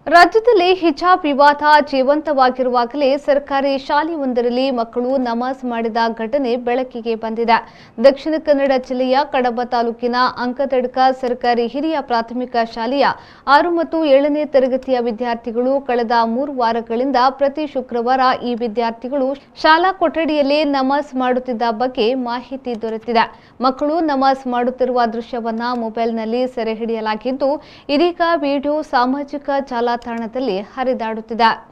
ರಾಜ್ಯದಲ್ಲಿ ಹಿಜಾಬ್ ವಿವಾದ ಜೀವಂತವಾಗಿರುವಾಗಲೇ ಸರ್ಕಾರಿ ಶಾಲೆಯೊಂದರಲ್ಲಿ ಮಕ್ಕಳು ನಮಾಜ್ ಮಾಡಿದ ಘಟನೆ ಬೆಳಕಿಗೆ ಬಂದಿದೆ ದಕ್ಷಿಣ ಕನ್ನಡ ಜಿಲ್ಲೆಯ ಕಡಬ ತಾಲೂಕಿನ ಅಂಕತಡ್ಕ ಸರ್ಕಾರಿ ಹಿರಿಯ ಪ್ರಾಥಮಿಕ ಶಾಲೆಯ ಆರು ಮತ್ತು ಏಳನೇ ತರಗತಿಯ ವಿದ್ಯಾರ್ಥಿಗಳು ಕಳೆದ ಮೂರು ವಾರಗಳಿಂದ ಪ್ರತಿ ಶುಕ್ರವಾರ ಈ ವಿದ್ಯಾರ್ಥಿಗಳು ಶಾಲಾ ಕೊಠಡಿಯಲ್ಲಿ ನಮಾಜ್ ಮಾಡುತ್ತಿದ್ದ ಬಗ್ಗೆ ಮಾಹಿತಿ ದೊರೆತಿದೆ ಮಕ್ಕಳು ನಮಾಜ್ ಮಾಡುತ್ತಿರುವ ದೃಶ್ಯವನ್ನ ಮೊಬೈಲ್ನಲ್ಲಿ ಸೆರೆ ಹಿಡಿಯಲಾಗಿದ್ದು ಇದೀಗ ವಿಡಿಯೋ ಸಾಮಾಜಿಕ ಜಾಲತಾಣದಲ್ಲಿ ಹರಿದಾಡುತ್ತಿದೆ